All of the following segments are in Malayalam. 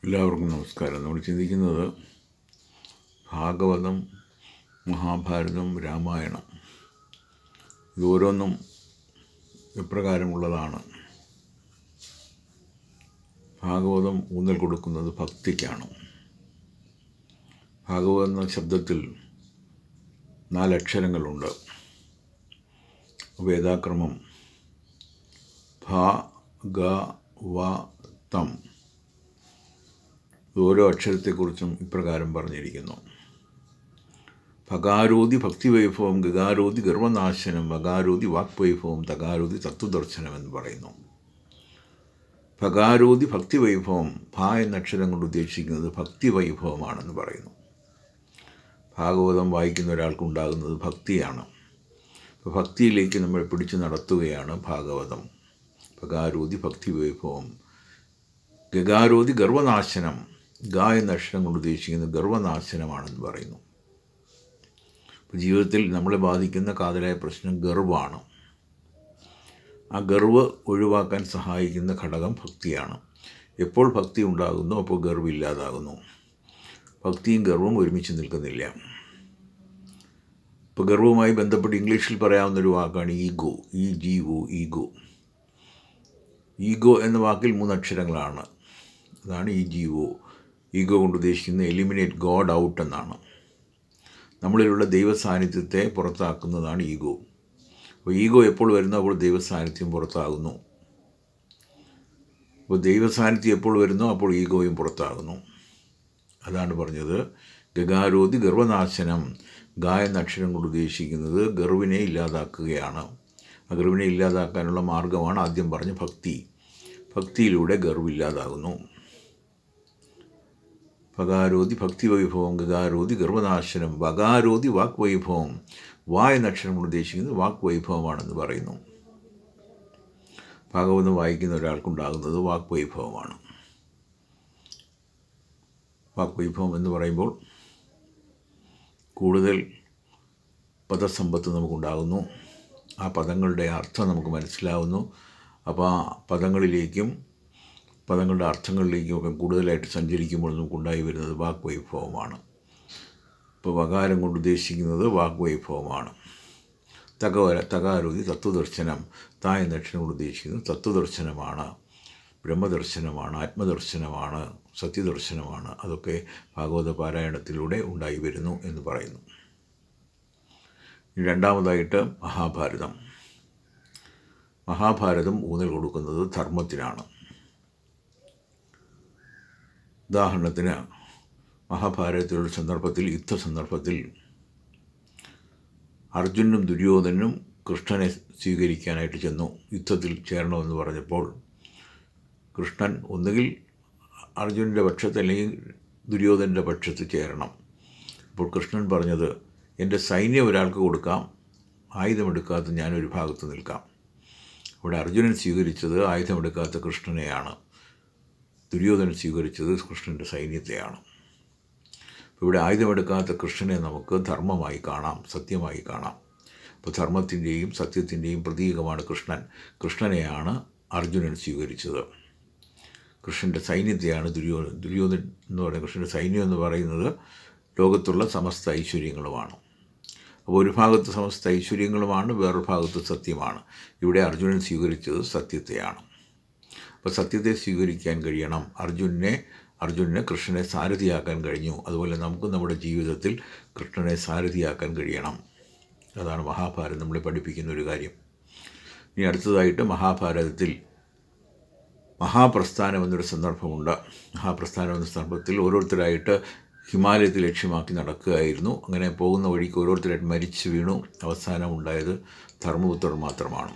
എല്ലാവർക്കും നമസ്കാരം നമ്മൾ ചിന്തിക്കുന്നത് ഭാഗവതം മഹാഭാരതം രാമായണം ഇത് ഓരോന്നും എപ്രകാരമുള്ളതാണ് ഭാഗവതം ഊന്നൽ കൊടുക്കുന്നത് ഭക്തിക്കാണ് ഭാഗവതം എന്ന ശബ്ദത്തിൽ നാലക്ഷരങ്ങളുണ്ട് വേദാക്രമം ഭ ഗ വ തം ഓരോ അക്ഷരത്തെക്കുറിച്ചും ഇപ്രകാരം പറഞ്ഞിരിക്കുന്നു ഭകാരോധി ഭക്തിവൈഭവം ഗകാരോധി ഗർവനാശനം വകാരോധി വാക്വൈഭവം തകാരോധി തത്വദർശനം എന്ന് പറയുന്നു ഭകാരോധി ഭക്തിവൈഭവം ഭ എന്ന അക്ഷരം കൊണ്ട് ഉദ്ദേശിക്കുന്നത് ഭക്തിവൈഭവമാണെന്ന് പറയുന്നു ഭാഗവതം വായിക്കുന്ന ഒരാൾക്കുണ്ടാകുന്നത് ഭക്തിയാണ് അപ്പോൾ ഭക്തിയിലേക്ക് നമ്മൾ പിടിച്ചു നടത്തുകയാണ് ഭാഗവതം ഭകാരോധി ഭക്തിവൈഭവം ഗകാരോധി ഗർവനാശനം ഗ എന്ന അക്ഷരം കൊണ്ട് ഉദ്ദേശിക്കുന്നത് ഗർവനാശനമാണെന്ന് പറയുന്നു ഇപ്പോൾ ജീവിതത്തിൽ നമ്മളെ ബാധിക്കുന്ന കാതലായ പ്രശ്നം ഗർവാണ് ആ ഗർവ് ഒഴിവാക്കാൻ സഹായിക്കുന്ന ഘടകം ഭക്തിയാണ് എപ്പോൾ ഭക്തി ഉണ്ടാകുന്നു അപ്പോൾ ഗർവ് ഇല്ലാതാകുന്നു ഭക്തിയും ഗർവും ഒരുമിച്ച് നിൽക്കുന്നില്ല ഇപ്പോൾ ഗർവുമായി ബന്ധപ്പെട്ട് ഇംഗ്ലീഷിൽ പറയാവുന്ന ഒരു വാക്കാണ് ego E G O ego ego എന്ന വാക്കിൽ മൂന്നക്ഷരങ്ങളാണ് അതാണ് ഈ ജി ഒ ഈഗോ കൊണ്ട് ഉദ്ദേശിക്കുന്നത് എലിമിനേറ്റ് ഗോഡ് ഔട്ട് എന്നാണ് നമ്മളിലുള്ള ദൈവ സാന്നിധ്യത്തെ പുറത്താക്കുന്നതാണ് ഈഗോ അപ്പോൾ ഈഗോ എപ്പോൾ വരുന്നോ അപ്പോൾ ദൈവ സാന്നിധ്യം പുറത്താകുന്നു അപ്പോൾ ദൈവ സാന്നിധ്യം എപ്പോൾ വരുന്നോ അപ്പോൾ ഈഗോയും പുറത്താകുന്നു അതാണ് പറഞ്ഞത് ഗഗാരോധി ഗർവനാശനം ഗ എന്ന അക്ഷരം കൊണ്ട് ഉദ്ദേശിക്കുന്നത് ഗർവിനെ ഇല്ലാതാക്കുകയാണ് ആ ഗർവിനെ ഇല്ലാതാക്കാനുള്ള മാർഗമാണ് ആദ്യം പറഞ്ഞ ഭക്തി ഭക്തിയിലൂടെ ഗർവില്ലാതാകുന്നു ഭകാരോധി ഭക്തിവൈഭവം ഗകാരോധി ഗർവനാശനം വകാരോധി വാക്വൈഭവം വാ എന്ന അക്ഷരം കൊണ്ട് ഉദ്ദേശിക്കുന്നത് വാക്വൈഭവമാണെന്ന് പറയുന്നു ഭാഗവതം വായിക്കുന്ന ഒരാൾക്കുണ്ടാകുന്നത് വാക്വൈഭവമാണ് വാക്വൈഭവം എന്ന് പറയുമ്പോൾ കൂടുതൽ പദസമ്പത്ത് നമുക്കുണ്ടാകുന്നു ആ പദങ്ങളുടെ അർത്ഥം നമുക്ക് മനസ്സിലാവുന്നു അപ്പോൾ ആ പദങ്ങളിലേക്കും പദങ്ങളുടെ അർത്ഥങ്ങളിലേക്കും ഒക്കെ കൂടുതലായിട്ട് സഞ്ചരിക്കുമ്പോൾ നമുക്കുണ്ടായി വരുന്നത് വാക്വൈഭവമാണ് ഇപ്പോൾ വകാരം കൊണ്ട് ഉദ്ദേശിക്കുന്നത് വാക്വൈഭവമാണ് തകവര തകാരുതി തത്വദർശനം താ എന്ന അക്ഷരം കൊണ്ട് ഉദ്ദേശിക്കുന്നത് തത്വദർശനമാണ് ബ്രഹ്മദർശനമാണ് ആത്മദർശനമാണ് സത്യദർശനമാണ് അതൊക്കെ ഭാഗവത പാരായണത്തിലൂടെ ഉണ്ടായി വരുന്നു എന്ന് പറയുന്നു രണ്ടാമതായിട്ട് മഹാഭാരതം മഹാഭാരതം ഊന്നൽ കൊടുക്കുന്നത് ധർമ്മത്തിനാണ് ഉദാഹരണത്തിന് മഹാഭാരതത്തിലുള്ള സന്ദർഭത്തിൽ യുദ്ധ സന്ദർഭത്തിൽ അർജുനും ദുര്യോധനും കൃഷ്ണനെ സ്വീകരിക്കാനായിട്ട് ചെന്നു യുദ്ധത്തിൽ ചേരണമെന്ന് പറഞ്ഞപ്പോൾ കൃഷ്ണൻ ഒന്നുകിൽ അർജുനൻ്റെ പക്ഷത്ത് അല്ലെങ്കിൽ ദുര്യോധനൻ്റെ പക്ഷത്ത് ചേരണം അപ്പോൾ കൃഷ്ണൻ പറഞ്ഞത് എൻ്റെ സൈന്യം ഒരാൾക്ക് കൊടുക്കാം ആയുധമെടുക്കാത്ത ഞാനൊരു ഭാഗത്ത് നിൽക്കാം അവിടെ അർജുനൻ സ്വീകരിച്ചത് ആയുധമെടുക്കാത്ത കൃഷ്ണനെയാണ് ദുര്യോധനൻ സ്വീകരിച്ചത് കൃഷ്ണൻ്റെ സൈന്യത്തെയാണ് ഇവിടെ ആയുധമെടുക്കാത്ത കൃഷ്ണനെ നമുക്ക് ധർമ്മമായി കാണാം സത്യമായി കാണാം അപ്പോൾ ധർമ്മത്തിൻ്റെയും സത്യത്തിൻ്റെയും പ്രതീകമാണ് കൃഷ്ണൻ കൃഷ്ണനെയാണ് അർജുനൻ സ്വീകരിച്ചത് കൃഷ്ണൻ്റെ സൈന്യത്തെയാണ് ദുര്യോധൻ ദുര്യോധൻ എന്ന് പറയുന്നത് കൃഷ്ണൻ്റെ സൈന്യം എന്ന് പറയുന്നത് ലോകത്തുള്ള സമസ്ത ഐശ്വര്യങ്ങളുമാണ് അപ്പോൾ ഒരു ഭാഗത്ത് സമസ്ത ഐശ്വര്യങ്ങളുമാണ് വേറൊരു ഭാഗത്ത് സത്യമാണ് ഇവിടെ അർജുനൻ സ്വീകരിച്ചത് സത്യത്തെയാണ് അപ്പോൾ സത്യത്തെ സ്വീകരിക്കാൻ കഴിയണം അർജുനെ അർജുനന് കൃഷ്ണനെ സാരഥിയാക്കാൻ കഴിഞ്ഞു അതുപോലെ നമുക്ക് നമ്മുടെ ജീവിതത്തിൽ കൃഷ്ണനെ സാരഥിയാക്കാൻ കഴിയണം അതാണ് മഹാഭാരതം നമ്മളെ പഠിപ്പിക്കുന്ന ഒരു കാര്യം ഇനി അടുത്തതായിട്ട് മഹാഭാരതത്തിൽ മഹാപ്രസ്ഥാനം എന്നൊരു സന്ദർഭമുണ്ട് മഹാപ്രസ്ഥാനം എന്ന സന്ദർഭത്തിൽ ഓരോരുത്തരായിട്ട് ഹിമാലയത്തിൽ ലക്ഷ്യമാക്കി നടക്കുകയായിരുന്നു അങ്ങനെ പോകുന്ന വഴിക്ക് ഓരോരുത്തരായിട്ട് മരിച്ചു വീണു അവസാനം ഉണ്ടായത് ധർമ്മപുത്രർ മാത്രമാണ്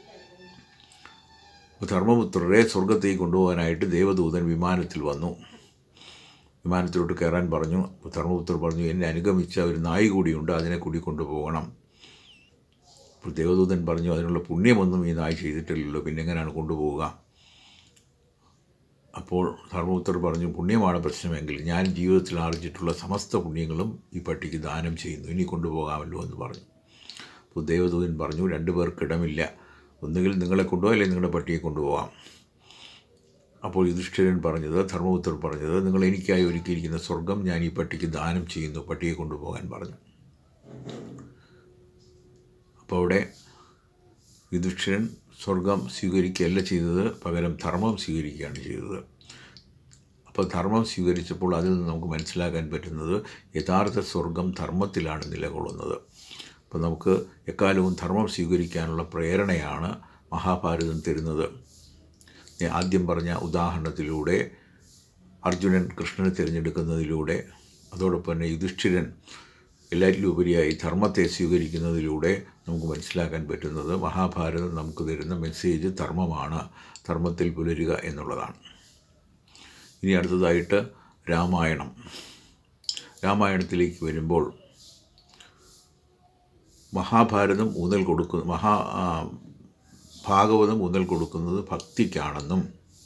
ധർമ്മപുത്രരെ സ്വർഗത്തേക്ക് കൊണ്ടുപോകാനായിട്ട് ദേവദൂതൻ വിമാനത്തിൽ വന്നു വിമാനത്തിലോട്ട് കയറാൻ പറഞ്ഞു ധർമ്മപുത്രർ പറഞ്ഞു എന്നെ അനുഗമിച്ച ഒരു നായി കൂടിയുണ്ട് അതിനെ കൂടി കൊണ്ടുപോകണം അപ്പോൾ ദേവദൂതൻ പറഞ്ഞു അതിനുള്ള പുണ്യമൊന്നും ഈ നായി ചെയ്തിട്ടില്ലല്ലോ പിന്നെ എങ്ങനെയാണ് കൊണ്ടുപോവുക അപ്പോൾ ധർമ്മപുത്രർ പറഞ്ഞു പുണ്യമാണ് പ്രശ്നമെങ്കിൽ ഞാൻ ജീവിതത്തിൽ ആർജിച്ചിട്ടുള്ള സമസ്ത പുണ്യങ്ങളും ഈ പട്ടിക്ക് ദാനം ചെയ്യുന്നു ഇനി കൊണ്ടുപോകാമല്ലോ എന്ന് പറഞ്ഞു അപ്പോൾ ദേവദൂതൻ പറഞ്ഞു രണ്ടു പേർക്കിടമില്ല ഒന്നുകിൽ നിങ്ങളെ കൊണ്ടുപോകാം അല്ലെങ്കിൽ നിങ്ങളുടെ പട്ടിയെ കൊണ്ടുപോകാം അപ്പോൾ യുധിഷ്ഠിരൻ പറഞ്ഞത് ധർമ്മപുത്രർ പറഞ്ഞത് നിങ്ങൾ എനിക്കായി ഒരുക്കിയിരിക്കുന്ന സ്വർഗം ഞാൻ ഈ പട്ടിക്ക് ദാനം ചെയ്യുന്നു പട്ടിയെ കൊണ്ടുപോകാൻ പറഞ്ഞു അപ്പോൾ അവിടെ യുധിഷ്ഠിരൻ സ്വർഗം സ്വീകരിക്കുകയല്ല ചെയ്തത് പകരം ധർമ്മം സ്വീകരിക്കുകയാണ് ചെയ്തത് അപ്പോൾ ധർമ്മം സ്വീകരിച്ചപ്പോൾ അതിൽ നിന്ന് നമുക്ക് മനസ്സിലാക്കാൻ പറ്റുന്നത് യഥാർത്ഥ സ്വർഗം ധർമ്മത്തിലാണ് നിലകൊള്ളുന്നത് അപ്പോൾ നമുക്ക് എക്കാലവും ധർമ്മം സ്വീകരിക്കാനുള്ള പ്രേരണയാണ് മഹാഭാരതം തരുന്നത് ഞാൻ ആദ്യം പറഞ്ഞ ഉദാഹരണത്തിലൂടെ അർജുനൻ കൃഷ്ണനെ തിരഞ്ഞെടുക്കുന്നതിലൂടെ അതോടൊപ്പം തന്നെ യുധിഷ്ഠിരൻ എല്ലാറ്റിലും ഉപരിയായി ധർമ്മത്തെ സ്വീകരിക്കുന്നതിലൂടെ നമുക്ക് മനസ്സിലാക്കാൻ പറ്റുന്നത് മഹാഭാരതം നമുക്ക് തരുന്ന മെസ്സേജ് ധർമ്മമാണ് ധർമ്മത്തിൽ പുലരുക എന്നുള്ളതാണ് ഇനി അടുത്തതായിട്ട് രാമായണം രാമായണത്തിലേക്ക് വരുമ്പോൾ മഹാഭാരതം ഊന്നൽ കൊടുക്കുന്ന മഹാ ആ, ഭാഗവതം ഊന്നൽ കൊടുക്കുന്നത് ഭക്തിക്കാണെന്നും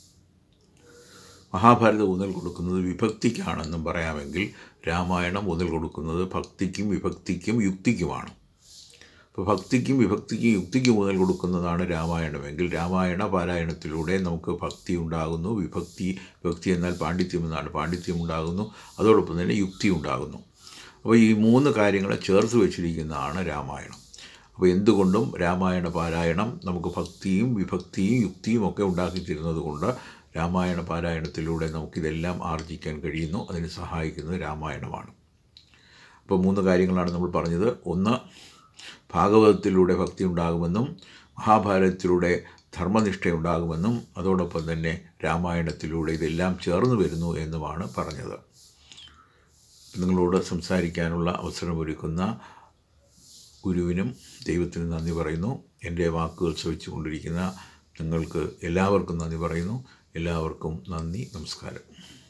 മഹാഭാരതം ഊന്നൽ കൊടുക്കുന്നത് വിഭക്തിക്കാണെന്നും പറയാമെങ്കിൽ രാമായണം ഊന്നൽ കൊടുക്കുന്നത് ഭക്തിക്കും വിഭക്തിക്കും യുക്തിക്കുമാണ് അപ്പോൾ ഭക്തിക്കും വിഭക്തിക്കും യുക്തിക്കും ഊന്നൽ കൊടുക്കുന്നതാണ് രാമായണമെങ്കിൽ രാമായണ പാരായണത്തിലൂടെ നമുക്ക് ഭക്തി ഉണ്ടാകുന്നു വിഭക്തി വിഭക്തി എന്നാൽ പാണ്ഡിത്യം എന്നാണ് പാണ്ഡിത്യം ഉണ്ടാകുന്നു അതോടൊപ്പം തന്നെ യുക്തി ഉണ്ടാകുന്നു അപ്പോൾ ഈ മൂന്ന് കാര്യങ്ങളെ ചേർത്ത് വെച്ചിരിക്കുന്നതാണ് രാമായണം അപ്പോൾ എന്തുകൊണ്ടും രാമായണ പാരായണം നമുക്ക് ഭക്തിയും വിഭക്തിയും യുക്തിയും ഒക്കെ ഉണ്ടാക്കി തരുന്നത് കൊണ്ട് രാമായണ പാരായണത്തിലൂടെ നമുക്കിതെല്ലാം ആർജിക്കാൻ കഴിയുന്നു അതിന് സഹായിക്കുന്നത് രാമായണമാണ് അപ്പോൾ മൂന്ന് കാര്യങ്ങളാണ് നമ്മൾ പറഞ്ഞത് ഒന്ന് ഭാഗവതത്തിലൂടെ ഭക്തി ഉണ്ടാകുമെന്നും മഹാഭാരതത്തിലൂടെ ധർമ്മനിഷ്ഠയുണ്ടാകുമെന്നും അതോടൊപ്പം തന്നെ രാമായണത്തിലൂടെ ഇതെല്ലാം ചേർന്ന് വരുന്നു എന്നുമാണ് പറഞ്ഞത് നിങ്ങളോട് സംസാരിക്കാനുള്ള അവസരമൊരുക്കുന്ന ഗുരുവിനും ദൈവത്തിനും നന്ദി പറയുന്നു എൻ്റെ വാക്കുകൾ ശ്രവിച്ചുകൊണ്ടിരിക്കുന്ന നിങ്ങൾക്ക് എല്ലാവർക്കും നന്ദി പറയുന്നു എല്ലാവർക്കും നന്ദി നമസ്കാരം